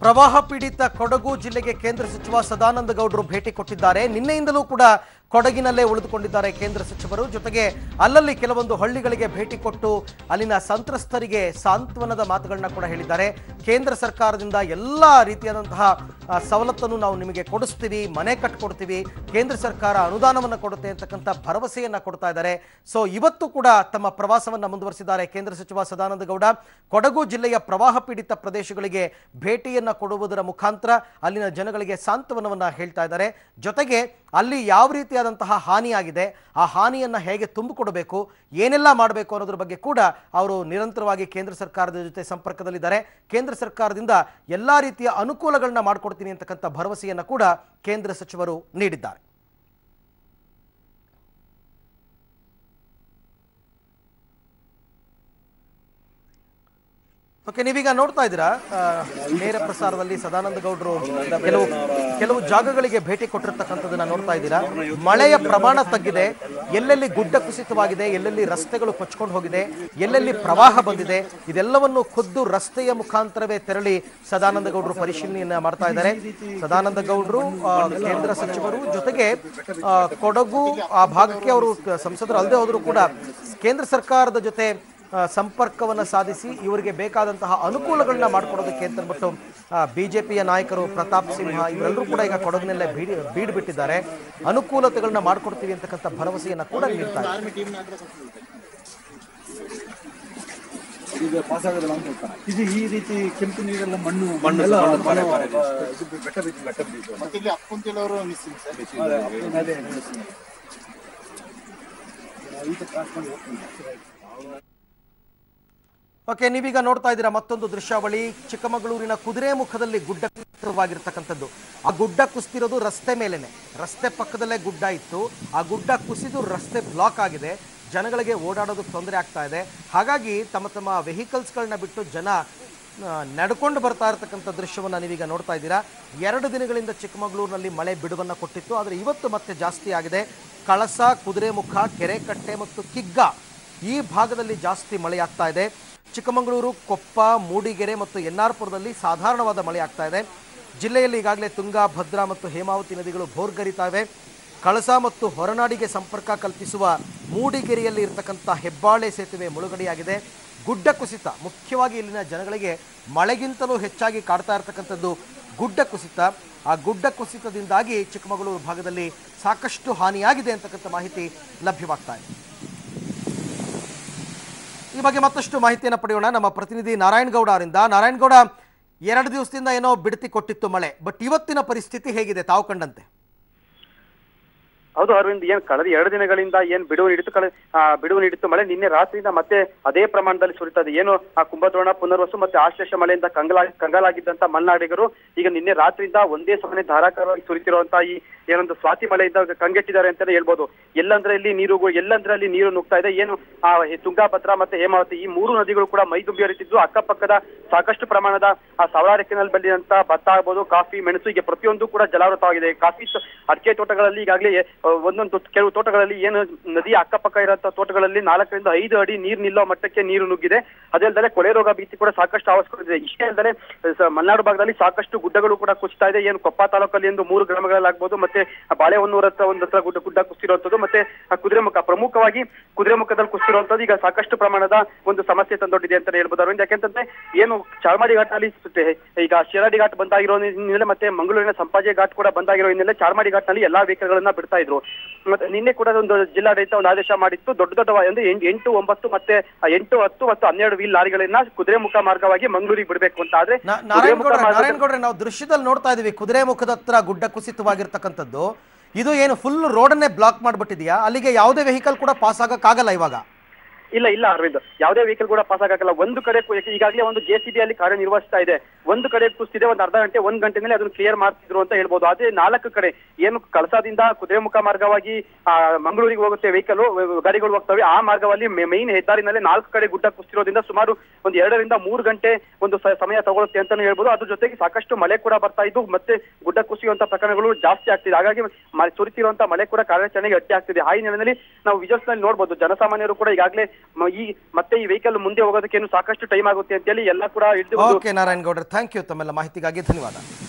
ಪ್ರವಾಹ ಪೀಡಿತ ಕೊಡಗು ಜಿಲ್ಲೆಗೆ ಕೇಂದ್ರ ಸಚಿವ ಸದಾನಂದ ಗೌಡರು ಭೇಟಿ ಕೊಟ್ಟಿದ್ದಾರೆ ನಿನ್ನೆಯಿಂದಲೂ ಕೂಡ ಕೊಡಗಿನಲ್ಲೇ ಉಳಿದುಕೊಂಡಿದ್ದಾರೆ ಕೇಂದ್ರ ಸಚಿವರು ಜೊತೆಗೆ ಅಲ್ಲಲ್ಲಿ ಕೆಲವೊಂದು ಹಳ್ಳಿಗಳಿಗೆ ಭೇಟಿ ಕೊಟ್ಟು ಅಲ್ಲಿನ ಸಂತ್ರಸ್ತರಿಗೆ ಸಾಂತ್ವನದ ಮಾತುಗಳನ್ನ ಕೂಡ ಹೇಳಿದ್ದಾರೆ ಕೇಂದ್ರ ಸರ್ಕಾರದಿಂದ ಎಲ್ಲ ರೀತಿಯಾದಂತಹ ಆ, ಸವಲತ್ತನ್ನು ನಾವು ನಿಮಗೆ ಕೊಡಿಸ್ತೀವಿ ಮನೆ ಕಟ್ಕೊಡ್ತೀವಿ ಕೇಂದ್ರ ಸರ್ಕಾರ ಅನುದಾನವನ್ನು ಕೊಡುತ್ತೆ ಅಂತಕ್ಕಂಥ ಭರವಸೆಯನ್ನ ಕೊಡ್ತಾ ಇದ್ದಾರೆ ಸೊ ಇವತ್ತು ಕೂಡ ತಮ್ಮ ಪ್ರವಾಸವನ್ನ ಮುಂದುವರಿಸಿದ್ದಾರೆ ಕೇಂದ್ರ ಸಚಿವ ಸದಾನಂದ ಗೌಡ ಕೊಡಗು ಜಿಲ್ಲೆಯ ಪ್ರವಾಹ ಪೀಡಿತ ಪ್ರದೇಶಗಳಿಗೆ ಭೇಟಿಯನ್ನ ಕೊಡುವುದರ ಮುಖಾಂತರ ಅಲ್ಲಿನ ಜನಗಳಿಗೆ ಸಾಂತ್ವನವನ್ನ ಹೇಳ್ತಾ ಇದ್ದಾರೆ ಜೊತೆಗೆ ಅಲ್ಲಿ ಯಾವ ರೀತಿಯಾದಂತಹ ಹಾನಿಯಾಗಿದೆ ಆ ಹಾನಿಯನ್ನ ಹೇಗೆ ತುಂಬಿಕೊಡಬೇಕು ಏನೆಲ್ಲ ಮಾಡಬೇಕು ಅನ್ನೋದ್ರ ಬಗ್ಗೆ ಕೂಡ ಅವರು ನಿರಂತರವಾಗಿ ಕೇಂದ್ರ ಸರ್ಕಾರದ ಜೊತೆ ಸಂಪರ್ಕದಲ್ಲಿದ್ದಾರೆ ಕೇಂದ್ರ ಸರ್ಕಾರದಿಂದ ಎಲ್ಲಾ ರೀತಿಯ ಅನುಕೂಲಗಳನ್ನ ಮಾಡಿಕೊಡ್ತೀನಿ ಅಂತಕ್ಕಂಥ ಭರವಸೆಯನ್ನ ಕೂಡ ಕೇಂದ್ರ ಸಚಿವರು ನೀಡಿದ್ದಾರೆ ಓಕೆ ನೀವೀಗ ನೋಡ್ತಾ ಇದ್ದೀರಾ ಆ, ನೇರ ಪ್ರಸಾರದಲ್ಲಿ ಸದಾನಂದ ಗೌಡರು ಕೆಲವು ಕೆಲವು ಜಾಗಗಳಿಗೆ ಭೇಟಿ ಕೊಟ್ಟಿರ್ತಕ್ಕಂಥದ್ದನ್ನ ನೋಡ್ತಾ ಇದ್ದೀರಾ ಮಳೆಯ ಪ್ರಮಾಣ ತಗ್ಗಿದೆ ಎಲ್ಲೆಲ್ಲಿ ಗುಡ್ಡ ಕುಸಿತವಾಗಿದೆ ಎಲ್ಲೆಲ್ಲಿ ರಸ್ತೆಗಳು ಕೊಚ್ಕೊಂಡು ಹೋಗಿದೆ ಎಲ್ಲೆಲ್ಲಿ ಪ್ರವಾಹ ಬಂದಿದೆ ಇದೆಲ್ಲವನ್ನು ಖುದ್ದು ರಸ್ತೆಯ ಮುಖಾಂತರವೇ ತೆರಳಿ ಸದಾನಂದ ಗೌಡರು ಪರಿಶೀಲನೆಯನ್ನ ಮಾಡ್ತಾ ಇದ್ದಾರೆ ಸದಾನಂದ ಗೌಡರು ಆ, ಕೇಂದ್ರ ಸಚಿವರು ಜೊತೆಗೆ ಆ, ಕೊಡಗು ಆ ಭಾಗಕ್ಕೆ ಅವರು ಸಂಸದರು ಅಲ್ಲದೆ ಹೋದರೂ ಕೂಡ ಕೇಂದ್ರ ಸರ್ಕಾರದ ಜೊತೆ ಆ, ಸಂಪರ್ಕವನ್ನು ಸಾಧಿಸಿ ಇವರಿಗೆ ಬೇಕಾದಂತಹ ಅನುಕೂಲಗಳನ್ನ ಮಾಡಿಕೊಡೋದಕ್ಕೆ ಅಂತ ಅಂದ್ಬಿಟ್ಟು ಬಿಜೆಪಿಯ ನಾಯಕರು ಪ್ರತಾಪ್ ಸಿಂಹ ಇವರೆಲ್ಲರೂ ಕೂಡ ಈಗ ಕೊಡಗಿನಲ್ಲೇ ಬೀಡಿ ಬೀಡು ಬಿಟ್ಟಿದ್ದಾರೆ ಅನುಕೂಲತೆಗಳನ್ನ ಮಾಡಿಕೊಡ್ತೀವಿ ಅಂತಕ್ಕಂಥ ಭರವಸೆಯನ್ನ ಕೂಡ ನೀಡ್ತಾರೆ ಈಗ ಪಾಸ್ ಆಗೋದಿಲ್ಲ ಅಂತ ಹೇಳ್ತಾನೆ ಇದು ಈ ರೀತಿ ಕೆಂಪು ನೀರೆಲ್ಲ ಮಣ್ಣು ಮಣ್ಣೆಲ್ಲ ಮಣ್ಣು, ಆ, ಇದು ಬೆಟ್ಟ ಬಿದ್ದು ಬೆಟ್ಟ ಬಿದ್ದು ಮತ್ತೆ ಇಲ್ಲಿ ಅಪ್ಪಂತಿಲವರು ಮಿಸ್ಸಿಂಗ್ ಸರ್ ಅದೇ, ಅಪ್ಪನ ಅದೇ ಹೇಳ್ತೀನಿ. ಈಗ ಕ್ರಾಸ್ ಮಾಡಿ ಹೋಗ್ತೀನಿ ಓಕೆ ನೀವೀಗ ನೋಡ್ತಾ ಇದ್ದೀರಾ ಮತ್ತೊಂದು ದೃಶ್ಯಾವಳಿ ಚಿಕ್ಕಮಗಳೂರಿನ ಕುದುರೆಮುಖದಲ್ಲಿ ಗುಡ್ಡ ಕುಸಿತವಾಗಿರ್ತಕ್ಕಂಥದ್ದು ಆ ಗುಡ್ಡ ಕುಸಿತಿರೋದು ರಸ್ತೆ ಮೇಲೇನೆ ರಸ್ತೆ ಪಕ್ಕದಲ್ಲೇ ಗುಡ್ಡ ಇತ್ತು ಆ ಗುಡ್ಡ ಕುಸಿದು ರಸ್ತೆ ಬ್ಲಾಕ್ ಆಗಿದೆ ಜನಗಳಿಗೆ ಓಡಾಡೋದಕ್ಕೆ ತೊಂದರೆ ಆಗ್ತಾ ಇದೆ ಹಾಗಾಗಿ ತಮ್ಮ ತಮ್ಮ ವೆಹಿಕಲ್ಸ್ಗಳನ್ನ ಬಿಟ್ಟು ಜನ ಆ, ನಡ್ಕೊಂಡು ಬರ್ತಾ ಇರತಕ್ಕಂಥ ದೃಶ್ಯವನ್ನ ನೀವೀಗ ನೋಡ್ತಾ ಇದ್ದೀರಾ ಎರಡು ದಿನಗಳಿಂದ ಚಿಕ್ಕಮಗಳೂರಿನಲ್ಲಿ ಮಳೆ ಬಿಡುವನ್ನ ಕೊಟ್ಟಿತ್ತು ಆದರೆ ಇವತ್ತು ಮತ್ತೆ ಜಾಸ್ತಿ ಆಗಿದೆ ಕಳಸ ಕುದುರೆಮುಖ ಕೆರೆಕಟ್ಟೆ ಮತ್ತು ಕಿಗ್ಗ ಈ ಭಾಗದಲ್ಲಿ ಜಾಸ್ತಿ ಮಳೆ ಆಗ್ತಾ ಇದೆ ಚಿಕ್ಕಮಗಳೂರು ಕೊಪ್ಪ ಮೂಡಿಗೆರೆ ಮತ್ತು ಎನ್ನಾರ್ಪುರದಲ್ಲಿ ಸಾಧಾರಣವಾದ ಮಳೆ ಆಗ್ತಾ ಇದೆ ಜಿಲ್ಲೆಯಲ್ಲಿ ಈಗಾಗಲೇ ತುಂಗಾ ಭದ್ರಾ ಮತ್ತು ಹೇಮಾವತಿ ನದಿಗಳು ಭೋರ್ಗರಿತಾ ಇವೆ ಕಳಸ ಮತ್ತು ಹೊರನಾಡಿಗೆ ಸಂಪರ್ಕ ಕಲ್ಪಿಸುವ ಮೂಡಿಗೆರೆಯಲ್ಲಿ ಇರತಕ್ಕಂಥ ಹೆಬ್ಬಾಳೆ ಸೇತುವೆ ಮುಳುಗಡೆಯಾಗಿದೆ ಗುಡ್ಡ ಕುಸಿತ ಮುಖ್ಯವಾಗಿ ಇಲ್ಲಿನ ಜನಗಳಿಗೆ ಮಳೆಗಿಂತಲೂ ಹೆಚ್ಚಾಗಿ ಕಾಡ್ತಾ ಇರತಕ್ಕಂಥದ್ದು ಗುಡ್ಡ ಕುಸಿತ ಆ ಗುಡ್ಡ ಕುಸಿತದಿಂದಾಗಿ ಚಿಕ್ಕಮಗಳೂರು ಭಾಗದಲ್ಲಿ ಸಾಕಷ್ಟು ಹಾನಿಯಾಗಿದೆ ಅಂತಕ್ಕಂಥ ಮಾಹಿತಿ ಲಭ್ಯವಾಗ್ತಾ ಇದೆ ಈ ಬಗ್ಗೆ ಮತ್ತಷ್ಟು ಮಾಹಿತಿಯನ್ನು ಪಡೆಯೋಣ ನಮ್ಮ ಪ್ರತಿನಿಧಿ ನಾರಾಯಣ್ ಗೌಡ ಅವರಿಂದ ನಾರಾಯಣ್ ಗೌಡ ಎರಡು ದಿವಸದಿಂದ ಏನೋ ಬಿಡತಿ ಕೊಟ್ಟಿತ್ತು ಮಳೆ ಬಟ್ ಇವತ್ತಿನ ಪರಿಸ್ಥಿತಿ ಹೇಗಿದೆ ತಾವು ಕಂಡಂತೆ ಹೌದು ಅರವಿಂದ್ ಏನ್ ಕಳೆದ ಎರಡು ದಿನಗಳಿಂದ ಏನ್ ಬಿಡುವು ನೀಡಿತ್ತು ಕಳೆ ಆ, ಬಿಡುವು ನೀಡಿತ್ತು ಮಳೆ ನಿನ್ನೆ ರಾತ್ರಿಯಿಂದ ಮತ್ತೆ ಅದೇ ಪ್ರಮಾಣದಲ್ಲಿ ಸುರಿತದೆ ಏನು ಆ ಕುಂಭದ್ರೋಣ ಪುನರ್ವಸು ಮತ್ತೆ ಆಶ್ಲೇಷ ಮಳೆಯಿಂದ ಕಂಗಲಾ ಕಂಗಾಲಾಗಿದ್ದಂತ ಮಲೆನಾಡಿಗರು ಈಗ ನಿನ್ನೆ ರಾತ್ರಿಯಿಂದ ಒಂದೇ ಸಮನೆ ಧಾರಾಕಾರವಾಗಿ ಸುರಿತಿರುವಂತ ಈ ಏನೊಂದು ಸ್ವಾತಿ ಮಳೆಯಿಂದ ಕಂಗೆಟ್ಟಿದ್ದಾರೆ ಅಂತಾನೆ ಹೇಳ್ಬೋದು ಎಲ್ಲಂದ್ರೆ ಇಲ್ಲಿ ನೀರು ಎಲ್ಲಂದ್ರೆ ಅಲ್ಲಿ ನೀರು ನುಗ್ತಾ ಇದೆ ಏನು ಆ ಹೆ- ತುಂಗಾಭದ್ರಾ ಮತ್ತೆ ಹೇಮಾವತಿ ಈ ಮೂರು ನದಿಗಳು ಕೂಡ ಮೈದುಂಬಿ ಹರಿತಿದ್ದು ಅಕ್ಕಪಕ್ಕದ ಸಾಕಷ್ಟು ಪ್ರಮಾಣದ ಆ ಸಾವಿರಾರು ಎಕರೆನಲ್ಲಿ ಬಂದಿದಂತ ಭತ್ತ ಆಗ್ಬೋದು ಕಾಫಿ ಮೆಣಸು ಹೀಗೆ ಪ್ರತಿಯೊಂದು ಕೂಡ ಜಲಾವೃತವಾಗಿದೆ ಕಾಫಿ ತ- ಅಡಿಕೆ ತೋಟಗಳಲ್ಲಿ ಈಗಾಗಲೇ ಆ, ಒಂದೊಂದು ತೋ- ಕೆಲವು ತೋಟಗಳಲ್ಲಿ ಏನು ನದಿಯ ಅಕ್ಕಪಕ್ಕ ಇರುವಂತ ತೋಟಗಳಲ್ಲಿ ನಾಲ್ಕರಿಂದ ಐದು ಅಡಿ ನೀರು ನಿಲ್ಲೋ ಮಟ್ಟಕ್ಕೆ ನೀರು ನುಗ್ಗಿದೆ ಅದಲ್ಲದೆ ಕೊಳೆ ರೋಗ ಭೀತಿ ಕೂಡ ಸಾಕಷ್ಟು ಆವರಿಸಿಕೊಂಡಿದೆ ಇಷ್ಟೇ ಅಲ್ಲದೆ ಸ- ಮಲೆನಾಡು ಭಾಗದಲ್ಲಿ ಸಾಕಷ್ಟು ಗುಡ್ಡಗಳು ಕೂಡ ಕುಸಿತಾ ಇದೆ ಏನು ಕೊಪ್ಪ ತಾಲೂಕಲ್ಲಿ ಒಂದು ಮೂರು ಗ್ರಾಮಗಳಲ್ಲಾಗ್ಬೋದು ಮತ್ತೆ ಬಾಳೆಹೊನ್ನೂರ ಹತ್ರ ಒಂದು ಹತ್ರ ಗುಡ್ಡ ಗುಡ್ಡ ಕುಸಿರುವಂತದ್ದು ಮತ್ತೆ ಆ ಕುದುರೆಮುಖ ಪ್ರಮುಖವಾಗಿ ಕುದುರೆಮುಖದಲ್ಲಿ ಕುಸಿರುವಂತದ್ದು ಈಗ ಸಾಕಷ್ಟು ಪ್ರಮಾಣದ ಒಂದು ಸಮಸ್ಯೆ ತಂದೊಡ್ಡಿದೆ ಅಂತ ಹೇಳ್ಬೋದು ಅರವಿಂದ್ ಯಾಕೆಂತಂದ್ರೆ ಏನು ಚಾರ್ಮಾಡಿ ಘಾಟ್ನಲ್ಲಿ ಸುತ್ತೆ- ಈಗ ಶಿರಾಡಿ ಘಾಟ್ ಬಂದಾಗಿರೋ ಹಿನ್ನೆಲೆ ಮತ್ತೆ ಮಂಗಳೂರಿನ ಸಂಪಾಜೆ ಘಾಟ್ ಕೂಡ ಬಂದಾಗಿರೋ ಹಿನ್ನೆಲೆ ಚಾರ್ಮಾಡಿ ಘಾಟ್ನಲ್ಲಿ ಎಲ್ಲಾ ವೆಹಿಕಲ್ ಗಳನ್ನ ಬಿಡ್ತಾ ಇದ್ರು ಮತ್ತೆ ನಿನ್ನೆ ಕೂಡ ಒಂದು ಜಿಲ್ಲಾಡಳಿತ ಒಂದು ಆದೇಶ ಮಾಡಿತ್ತು ದೊಡ್ಡ ದೊಡ್ಡ ವಾ- ಅಂದ್ರೆ ಎಂಟು- ಎಂಟು ಒಂಬತ್ತು ಮತ್ತೆ ಆ ಎಂಟು ಹತ್ತು ಮತ್ತು ಹನ್ನೆರಡು ವೀಲ್ ಲಾರಿಗಳನ್ನ ಕುದುರೆಮುಖ ಮಾರ್ಗವಾಗಿ ಮಂಗಳೂರಿಗೆ ಬಿಡಬೇಕು ಅಂತ ಆದ್ರೆ ನಾ- ನಾರಾಯಣ್ ಕುದುರೆಮುಖ ಗೌಡ್ರೆ ಮಾರ್ಗದ- ನಾರಾಯಣ್ ಗೌಡ್ರೆ ನಾವು ದೃಶ್ಯದಲ್ಲಿ ನೋಡ್ತಾ ಇದೀವಿ ಕುದುರೆ ಮುಖದ ಹತ್ರ ಗುಡ್ಡ ಕುಸಿತವಾಗಿರ್ತಕ್ಕಂಥದ್ದು ಇದು ಏನು ಫುಲ್ ರೋಡನ್ನೇ ಬ್ಲಾಕ್ ಮಾಡ್ಬಿಟ್ಟಿದ್ಯಾ ಅಲ್ಲಿಗೆ ಯಾವುದೇ ವೆಹಿಕಲ್ ಕೂಡ ಪಾಸ್ ಆಗಕ್ಕಾಗಲ್ಲ ಇವಾಗ ಇಲ್ಲ ಇಲ್ಲ ಅರವಿಂದ್ ಯಾವುದೇ ವೆಹಿಕಲ್ ಕೂಡ ಪಾಸ್ ಆಗಲ್ಲ ಒಂದು ಕಡೆ ಕು- ಈಗಾಗಲೇ ಒಂದು ಜೆ ಸಿ ಬಿ ಅಲ್ಲಿ ಕಾರ್ಯನಿರ್ವಹಿಸ್ತಾ ಇದೆ ಒಂದು ಕಡೆ ಕುಸಿದೆ ಒಂದು ಅರ್ಧ ಗಂಟೆ ಒಂದ್ ಗಂಟೆನಲ್ಲಿ ಅದನ್ನು ಕ್ಲಿಯರ್ ಮಾಡ್ತಿದ್ರು ಅಂತ ಹೇಳ್ಬೋದು ಅದೇ ನಾಲ್ಕು ಕಡೆ ಏನು ಕಳಸಾದಿಂದ ಕುದುರೆಮುಖ ಮಾರ್ಗವಾಗಿ ಆ, ಮಂಗಳೂರಿಗೆ ಹೋಗುತ್ತೆ ವೆಹಿಕಲ್ ಗಾಡಿಗಳು ಹೋಗ್ತವೆ ಆ ಮಾರ್ಗದಲ್ಲಿ ಮೈನ್ ಹೆದ್ದಾರಿನಲ್ಲಿ ನಾಲ್ಕು ಕಡೆ ಗುಡ್ಡ ಕುಸಿರೋದ್ರಿಂದ ಸುಮಾರು ಒಂದು ಎರಡರಿಂದ ಮೂರು ಗಂಟೆ ಒಂದು ಸ- ಸಮಯ ತಗೊಳುತ್ತೆ ಅಂತಾನು ಹೇಳ್ಬೋದು ಅದ್ರ ಜೊತೆಗೆ ಸಾಕಷ್ಟು ಮಳೆ ಕೂಡ ಬರ್ತಾ ಇದ್ದು ಮತ್ತೆ ಗುಡ್ಡ ಕುಸಿಯುವಂತ ಪ್ರಕರಣಗಳು ಜಾಸ್ತಿ ಆಗ್ತಿದೆ ಹಾಗಾಗಿ ಮ- ಸುರಿತಿರುವಂತ ಮಳೆ ಕೂಡ ಕಾರ್ಯಾಚರಣೆಗೆ ಅಡ್ಡಿ ಆಗ್ತಿದೆ ಆ ಹಿನ್ನೆಲೆಯಲ್ಲಿ ನಾವು ವಿಜುವಲ್ಸ್ ನಲ್ಲಿ ನೋಡ್ಬೋದು ಜನಸಾಮಾನ್ಯರು ಕೂಡ ಈಗಾಗಲೇ ಮ- ಈ ಮತ್ತೆ ಈ ವೆಹಿಕಲ್ ಮುಂದೆ ಹೋಗೋದಕ್ಕೆ ಏನು ಸಾಕಷ್ಟು ಟೈಮ್ ಆಗುತ್ತೆ ಅಂತೇಳಿ ಎಲ್ಲ ಕೂಡ ಹಿಡಿದು ಓಕೆ ನಾರಾಯಣ್ ಗೌಡ್ರೆ ಥ್ಯಾಂಕ್ ಯು ತಮ್ಮೆಲ್ಲ ಮಾಹಿತಿಗಾಗಿ ಧನ್ಯವಾದ